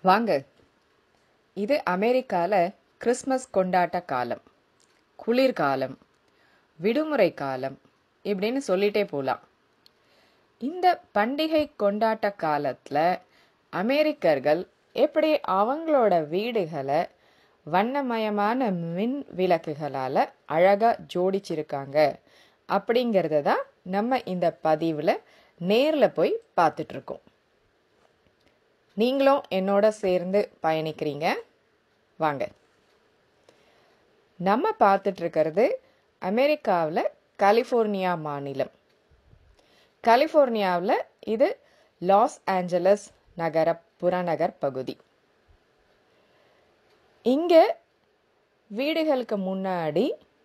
வாங்க இது அமெரிக்கால கிறிஸ்மஸ் கொண்டாட்ட காலம் குளிர்காலம் விடுமுறை காலம் இப்படின்னு சொல்லிட்டே போகலாம் இந்த பண்டிகை கொண்டாட்ட காலத்தில் அமெரிக்கர்கள் எப்படி அவங்களோட வீடுகளை வண்ணமயமான மின் விளக்குகளால் அழகாக ஜோடிச்சிருக்காங்க அப்படிங்கிறத தான் நம்ம இந்த பதிவில் நேரில் போய் பார்த்துட்ருக்கோம் நீங்களும் என்னோட சேர்ந்து பயணிக்கிறீங்க வாங்க நம்ம பார்த்துட்டு இருக்கிறது அமெரிக்காவில் கலிஃபோர்னியா மாநிலம் கலிஃபோர்னியாவில் இது லாஸ் ஏஞ்சலஸ் நகர புறநகர் பகுதி இங்கே வீடுகளுக்கு முன்னாடி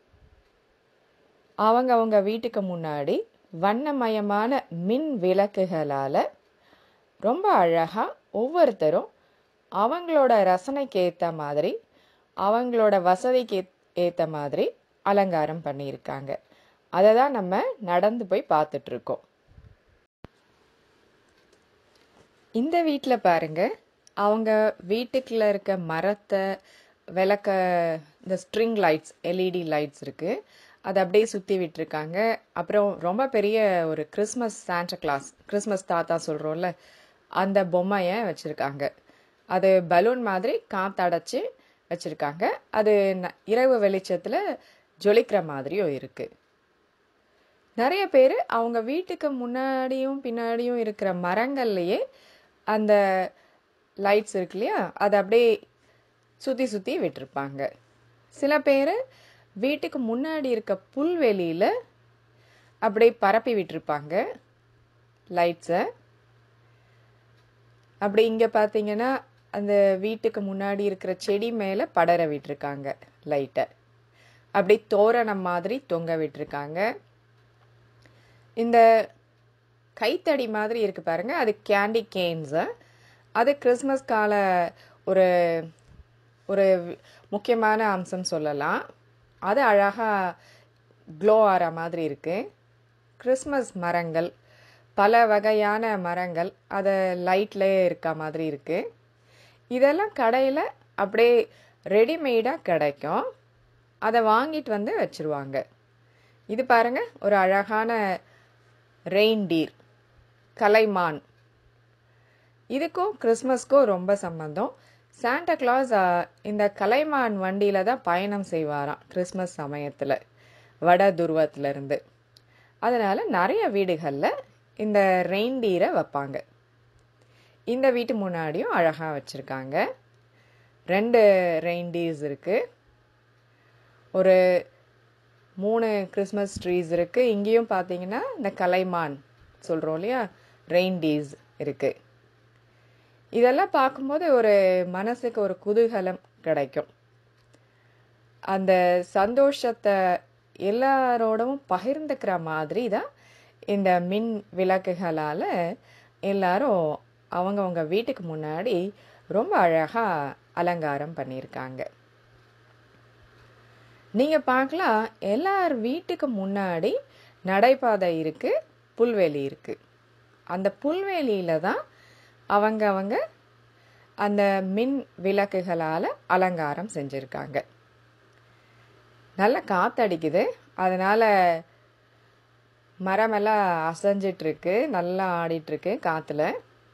அவங்க அவங்க வீட்டுக்கு முன்னாடி வண்ணமயமான மின் விளக்குகளால் ரொம்ப அழகாக ஒவ்வொருத்தரும் அவங்களோட ரசனைக்கு ஏற்ற மாதிரி அவங்களோட வசதிக்கு ஏற்ற மாதிரி அலங்காரம் பண்ணியிருக்காங்க அதை தான் நம்ம நடந்து போய் பார்த்துட்ருக்கோம் இந்த வீட்டில் பாருங்க அவங்க வீட்டுக்குள்ள இருக்க மரத்தை விளக்க இந்த ஸ்ட்ரிங் லைட்ஸ் எல்இடி லைட்ஸ் இருக்குது அதை அப்படியே சுற்றி விட்டுருக்காங்க அப்புறம் ரொம்ப பெரிய ஒரு கிறிஸ்மஸ் சாண்டா கிளாஸ் கிறிஸ்மஸ் தாத்தா சொல்கிறோம்ல அந்த பொம்மையை வச்சுருக்காங்க அது பலூன் மாதிரி காத்தடைச்சி வச்சுருக்காங்க அது ந- இரவு வெளிச்சத்தில் ஜொலிக்கிற மாதிரியும் இருக்குது நிறைய பேர் அவங்க வீட்டுக்கு முன்னாடியும் பின்னாடியும் இருக்கிற மரங்கள்லையே அந்த லைட்ஸ் இருக்கு இல்லையா அதை அப்படியே சுற்றி சுற்றி விட்டிருப்பாங்க சில பேர் வீட்டுக்கு முன்னாடி இருக்க புல்வெளியில் அப்படியே பரப்பி விட்டிருப்பாங்க லைட்ஸை அப்படி இங்கே பார்த்தீங்கன்னா அந்த வீட்டுக்கு முன்னாடி இருக்கிற செடி மேலே படர விட்டிருக்காங்க லைட்டை அப்படி தோரணம் மாதிரி தொங்க விட்டிருக்காங்க இந்த கைத்தடி மாதிரி இருக்கு பாருங்க அது கேண்டி கேன்ஸு அது கிறிஸ்மஸ் கால ஒரு ஒரு முக்கியமான அம்சம் சொல்லலாம் அது அழகாக க்ளோ ஆகிற மாதிரி இருக்கு கிறிஸ்மஸ் மரங்கள் பல வகையான மரங்கள் அதை லைட்லேயே இருக்க மாதிரி இருக்கு இதெல்லாம் கடையில் அப்படியே ரெடிமேடாக கிடைக்கும் அதை வாங்கிட்டு வந்து வச்சிருவாங்க இது பாருங்க ஒரு அழகான ரெயின்டீர் கலைமான் இதுக்கும் கிறிஸ்மஸ்க்கும் ரொம்ப சம்பந்தம் சாண்டா கிளாஸ் ஆ, இந்த கலைமான் வண்டியில் தான் பயணம் செய்வாராம் கிறிஸ்மஸ் சமயத்தில் வட துருவத்துல இருந்து அதனால் நிறைய வீடுகளில் இந்த ரெயின்டீரை வைப்பாங்க இந்த வீட்டு முன்னாடியும் அழகாக வச்சுருக்காங்க ரெண்டு ரெயின்டீர்ஸ் இருக்குது ஒரு மூணு கிறிஸ்மஸ் ட்ரீஸ் இருக்குது இங்கேயும் பார்த்தீங்கன்னா இந்த கலைமான் சொல்கிறோம் இல்லையா ரெயின்டீஸ் இருக்குது இதெல்லாம் பார்க்கும்போது ஒரு மனசுக்கு ஒரு குதூகலம் கிடைக்கும் அந்த சந்தோஷத்தை எல்லாரோடவும் பகிர்ந்துக்கிற மாதிரி தான் இந்த மின் விளக்குகளால் எல்லாரும் அவங்கவங்க வீட்டுக்கு முன்னாடி ரொம்ப அழகாக அலங்காரம் பண்ணியிருக்காங்க நீங்கள் பார்க்கலாம் எல்லார் வீட்டுக்கு முன்னாடி நடைபாதை இருக்குது புல்வெளி இருக்குது அந்த புல்வெளியில் தான் அவங்க அவங்க அந்த மின் விளக்குகளால் அலங்காரம் செஞ்சுருக்காங்க நல்ல காத்தடிக்குது அதனால் மரமெல்லாம் அசைஞ்சிட்டு இருக்கு நல்லா ஆடிட்டு இருக்கு காற்றுல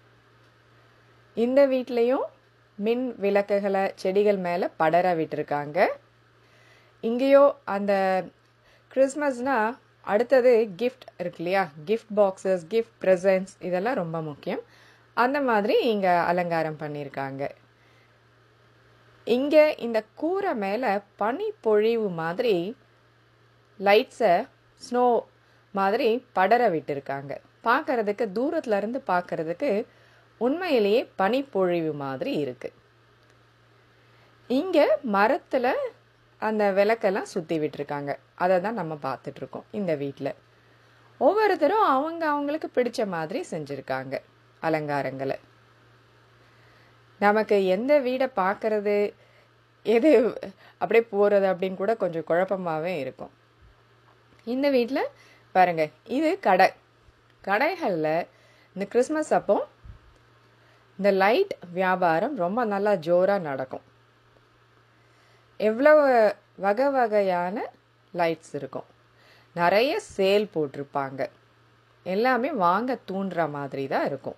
இந்த வீட்லேயும் மின் விளக்குகளை செடிகள் மேலே படர விட்டுருக்காங்க இங்கேயோ அந்த கிறிஸ்மஸ்னா அடுத்தது கிஃப்ட் இருக்கு இல்லையா கிஃப்ட் பாக்ஸஸ் கிஃப்ட் ப்ரெசன்ட்ஸ் இதெல்லாம் ரொம்ப முக்கியம் அந்த மாதிரி இங்கே அலங்காரம் பண்ணியிருக்காங்க இங்கே இந்த கூரை மேலே பனி பொழிவு மாதிரி லைட்ஸை ஸ்னோ மாதிரி படர விட்டிருக்காங்க பார்க்கறதுக்கு தூரத்துல இருந்து பார்க்கறதுக்கு உண்மையிலேயே பனிப்பொழிவு மாதிரி இருக்கு இங்கே மரத்தில் அந்த விளக்கெல்லாம் சுற்றி விட்டுருக்காங்க அதை தான் நம்ம பார்த்துட்டு இருக்கோம் இந்த வீட்டில் ஒவ்வொருத்தரும் அவங்க அவங்களுக்கு பிடிச்ச மாதிரி செஞ்சுருக்காங்க அலங்காரங்களை நமக்கு எந்த வீடை பார்க்கறது எது அப்படியே போகிறது அப்படின்னு கூட கொஞ்சம் குழப்பமாகவே இருக்கும் இந்த வீட்டில் பாருங்க இது கடை கடைகளில் இந்த கிறிஸ்மஸ் அப்போ இந்த லைட் வியாபாரம் ரொம்ப நல்லா ஜோராக நடக்கும் எவ்வளவு வகை வகையான லைட்ஸ் இருக்கும் நிறைய சேல் போட்டிருப்பாங்க எல்லாமே வாங்க தூண்டுற மாதிரி தான் இருக்கும்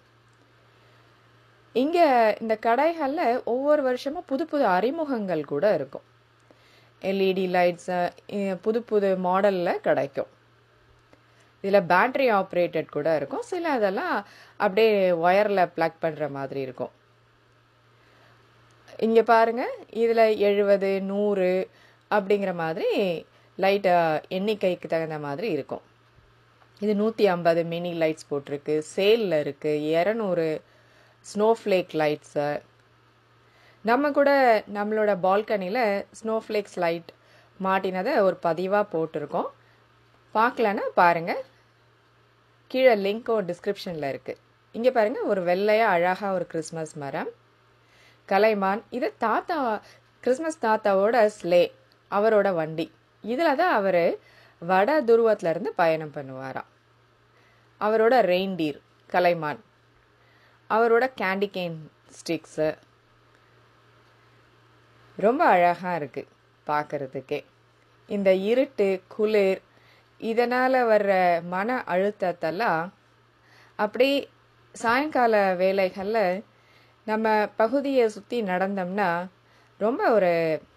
இங்கே இந்த கடைகளில் ஒவ்வொரு வருஷமும் புது புது அறிமுகங்கள் கூட இருக்கும் எல்இடி லைட்ஸு புது புது மாடலில் கிடைக்கும் இதில் பேட்ரி ஆப்ரேட்டட் கூட இருக்கும் சில இதெல்லாம் அப்படியே ஒயரில் ப்ளக் பண்ணுற மாதிரி இருக்கும் இங்கே பாருங்க இதில் எழுபது நூறு அப்படிங்கிற மாதிரி லைட்டை எண்ணிக்கைக்கு தகுந்த மாதிரி இருக்கும் இது நூற்றி ஐம்பது மினி லைட்ஸ் போட்டிருக்கு சேலில் இருக்குது இரநூறு ஸ்னோஃப்ளேக் லைட்ஸு நம்ம கூட நம்மளோட பால்கனியில் ஸ்னோஃப்ளேக்ஸ் லைட் மாட்டினதை ஒரு பதிவாக போட்டிருக்கோம் பார்க்கலன்னா பாருங்கள் கீழே லிங்க்கோ டிஸ்கிரிப்ஷனில் இருக்குது இங்கே பாருங்கள் ஒரு வெள்ளையாக அழகாக ஒரு கிறிஸ்மஸ் மரம் கலைமான் இது தாத்தா கிறிஸ்மஸ் தாத்தாவோட ஸ்லே அவரோட வண்டி இதில் தான் அவர் வட துருவத்துல இருந்து பயணம் பண்ணுவாராம் அவரோட ரெயின்டீர் கலைமான் அவரோட கேண்டி கேன் ஸ்டிக்ஸு ரொம்ப அழகாக இருக்குது பார்க்கறதுக்கே இந்த இருட்டு குளிர் இதனால் வர்ற மன அழுத்தத்தெல்லாம் அப்படி சாயங்கால வேலைகளில் நம்ம பகுதியை சுற்றி நடந்தோம்னா ரொம்ப ஒரு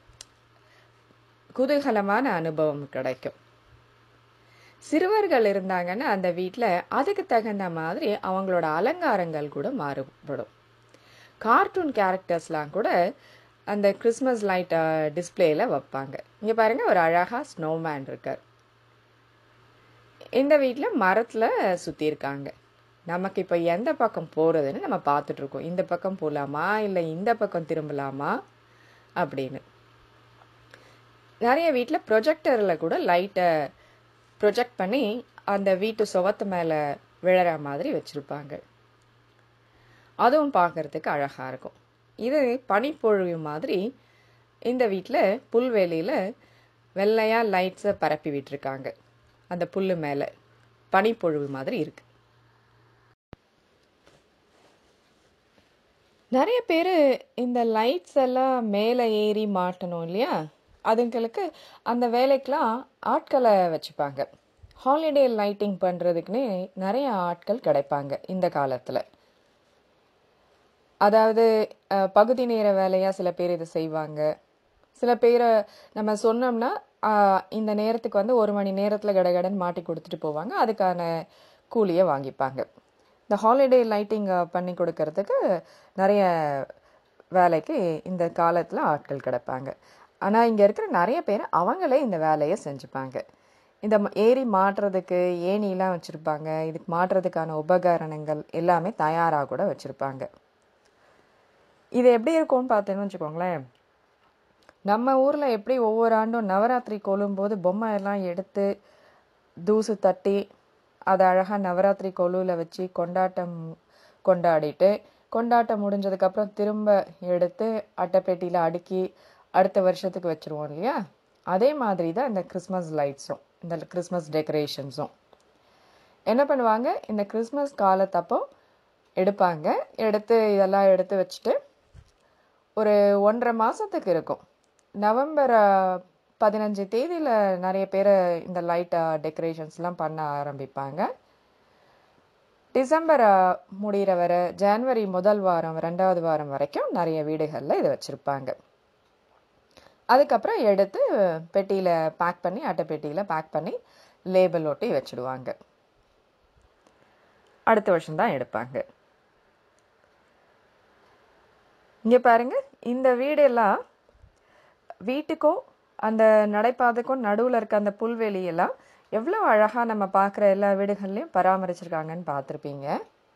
குதூகலமான அனுபவம் கிடைக்கும் சிறுவர்கள் இருந்தாங்கன்னா அந்த வீட்டில் அதுக்கு தகுந்த மாதிரி அவங்களோட அலங்காரங்கள் கூட மாறுபடும் கார்ட்டூன் கேரக்டர்ஸ்லாம் கூட அந்த கிறிஸ்மஸ் லைட் டிஸ்பிளேல வைப்பாங்க இங்கே பாருங்க ஒரு அழகாக ஸ்னோமேன் இருக்கார் இந்த வீட்டில் மரத்தில் சுற்றியிருக்காங்க நமக்கு இப்போ எந்த பக்கம் போகிறதுன்னு நம்ம பார்த்துட்ருக்கோம் இந்த பக்கம் போகலாமா இல்லை இந்த பக்கம் திரும்பலாமா அப்படின்னு நிறைய வீட்டில் ப்ரொஜெக்டரில் கூட லைட்டை ப்ரொஜெக்ட் பண்ணி அந்த வீட்டு சுவத்து மேலே விழற மாதிரி வச்சுருப்பாங்க அதுவும் பார்க்கறதுக்கு அழகாக இருக்கும் இது பனிப்பொழிவு மாதிரி இந்த வீட்டில் புல்வெளியில் வெள்ளையாக லைட்ஸை பரப்பி விட்டுருக்காங்க அந்த புல் மேலே பனிப்பொழிவு மாதிரி இருக்கு நிறைய பேர் இந்த லைட்ஸ் எல்லாம் மேலே ஏறி மாட்டணும் இல்லையா அதுங்களுக்கு அந்த வேலைக்கெலாம் ஆட்களை வச்சுப்பாங்க ஹாலிடே லைட்டிங் பண்ணுறதுக்குன்னே நிறைய ஆட்கள் கிடைப்பாங்க இந்த காலத்தில் அதாவது அஹ், பகுதி நேர வேலையாக சில பேர் இதை செய்வாங்க சில பேரை நம்ம சொன்னோம்னா அஹ், இந்த நேரத்துக்கு வந்து ஒரு மணி நேரத்தில் கடகடன் மாட்டி கொடுத்துட்டு போவாங்க அதுக்கான கூலியை வாங்கிப்பாங்க இந்த ஹாலிடே லைட்டிங் பண்ணி கொடுக்கறதுக்கு நிறைய வேலைக்கு இந்த காலத்தில் ஆட்கள் கிடைப்பாங்க ஆனால் இங்கே இருக்கிற நிறைய பேர் அவங்களே இந்த வேலையை செஞ்சுப்பாங்க இந்த ம- ஏரி மாட்டுறதுக்கு ஏணிலாம் வச்சுருப்பாங்க இதுக்கு மாட்டுறதுக்கான உபகரணங்கள் எல்லாமே தயாராக கூட வச்சுருப்பாங்க இது எப்படி இருக்கும்னு பார்த்தேன்னு வச்சுக்கோங்களேன் நம்ம ஊரில் எப்படி ஒவ்வொரு ஆண்டும் நவராத்திரி கொள்ளும்போது பொம்மை எல்லாம் எடுத்து தூசு தட்டி அதை அழகாக நவராத்திரி கொலுவில் வச்சு கொண்டாட்டம் கொண்டாடிட்டு கொண்டாட்டம் முடிஞ்சதுக்கப்புறம் திரும்ப எடுத்து அட்டைப்பெட்டியில் அடுக்கி அடுத்த வருஷத்துக்கு வச்சுருவோம் இல்லையா அதே மாதிரி தான் இந்த கிறிஸ்மஸ் லைட்ஸும் இந்த கிறிஸ்மஸ் டெக்கரேஷன்ஸும் என்ன பண்ணுவாங்க இந்த கிறிஸ்மஸ் காலத்தப்போ எடுப்பாங்க எடுத்து இதெல்லாம் எடுத்து வச்சுட்டு ஒரு ஒன்றரை மாதத்துக்கு இருக்கும் நவம்பர் அஹ், பதினஞ்சு தேதியில் நிறைய பேர் இந்த லைட் டெக்கரேஷன்ஸ்லாம் பண்ண ஆரம்பிப்பாங்க டிசம்பர் அஹ், முடியிற வரை ஜனவரி முதல் வாரம் ரெண்டாவது வாரம் வரைக்கும் நிறைய வீடுகளில் இதை வச்சுருப்பாங்க அதுக்கப்புறம் எடுத்து பெட்டியில் பேக் பண்ணி அட்டை பெட்டியில் பேக் பண்ணி லேபிள் ஒட்டி வச்சுடுவாங்க அடுத்த வருஷம் தான் எடுப்பாங்க இங்கே பாருங்க இந்த வீடெல்லாம் வீட்டுக்கும் அந்த நடைபாதைக்கும் நடுவில் இருக்க அந்த புல்வெளியெல்லாம் எவ்வளோ அழகாக நம்ம பார்க்குற எல்லா வீடுகள்லையும் பராமரிச்சிருக்காங்கன்னு பார்த்துருப்பீங்க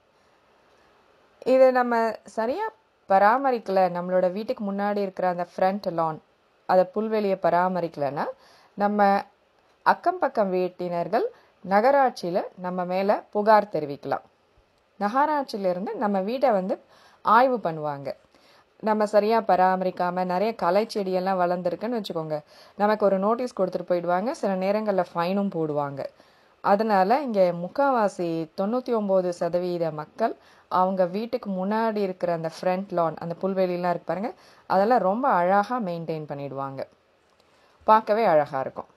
இது நம்ம சரியாக பராமரிக்கல நம்மளோட வீட்டுக்கு முன்னாடி இருக்கிற அந்த ஃப்ரண்ட் லான் அதை புல்வெளியை பராமரிக்கலைன்னா நம்ம அக்கம் பக்கம் வீட்டினர்கள் நகராட்சியில் நம்ம மேலே புகார் தெரிவிக்கலாம் நகராட்சியிலேருந்து நம்ம வீட்டை வந்து ஆய்வு பண்ணுவாங்க நம்ம சரியாக பராமரிக்காமல் நிறைய களை செடியெல்லாம் வளர்ந்துருக்குன்னு வச்சுக்கோங்க நமக்கு ஒரு நோட்டீஸ் கொடுத்துட்டு போயிடுவாங்க சில நேரங்களில் ஃபைனும் போடுவாங்க அதனால் இங்கே முக்கால்வாசி தொண்ணூற்றி ஒம்பது சதவீத மக்கள் அவங்க வீட்டுக்கு முன்னாடி இருக்கிற அந்த ஃப்ரண்ட் லான் அந்த புல்வெளிலாம் இருக்கு பாருங்க அதெல்லாம் ரொம்ப அழகாக மெயின்டைன் பண்ணிடுவாங்க பார்க்கவே அழகாக இருக்கும்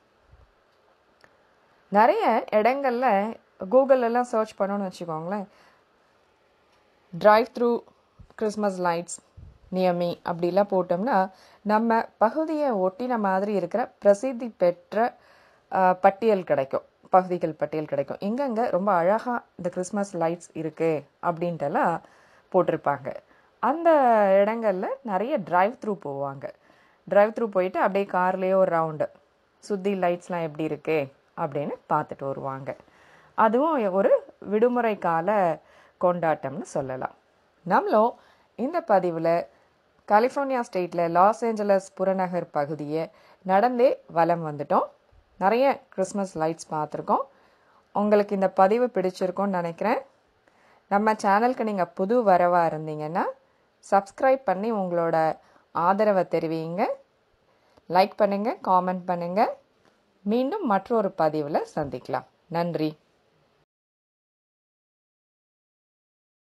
நிறைய இடங்கள்ல கூகுள் எல்லாம் சர்ச் பண்ணோன்னு வச்சுக்கோங்களேன் டிரைவ் த்ரூ கிறிஸ்மஸ் லைட்ஸ் நியமி அப்படிலாம் போட்டோம்னா நம்ம பகுதியை ஒட்டின மாதிரி இருக்கிற பிரசித்தி பெற்ற ஆஹ், பட்டியல் கிடைக்கும் பகுதிகள் பட்டியல் கிடைக்கும் எங்கெங்க ரொம்ப அழகாக இந்த கிறிஸ்மஸ் லைட்ஸ் இருக்குது அப்படின்ட்டுலாம் போட்டிருப்பாங்க அந்த இடங்கள்ல நிறைய டிரைவ் த்ரூ போவாங்க டிரைவ் த்ரூ போயிட்டு அப்படியே கார்லேயே ஒரு ரவுண்டு சுற்றி லைட்ஸ்லாம் எப்படி இருக்கு அப்படின்னு பார்த்துட்டு வருவாங்க அதுவும் ஒரு விடுமுறை கால கொண்டாட்டம்னு சொல்லலாம் நம்மளும் இந்த பதிவில் கலிஃபோர்னியா ஸ்டேட்டில் லாஸ் ஏஞ்சலஸ் புறநகர் பகுதியை நடந்தே வலம் வந்துட்டோம் நிறைய கிறிஸ்மஸ் லைட்ஸ் பார்த்துருக்கோம் உங்களுக்கு இந்த பதிவு பிடிச்சிருக்கும்னு நினைக்கிறேன் நம்ம சேனலுக்கு நீங்கள் புது வரவாக இருந்தீங்கன்னா சப்ஸ்கிரைப் பண்ணி உங்களோட ஆதரவை தெரிவிங்க லைக் பண்ணுங்கள் காமெண்ட் பண்ணுங்கள் மீண்டும் மற்றொரு பதிவில் சந்திக்கலாம் நன்றி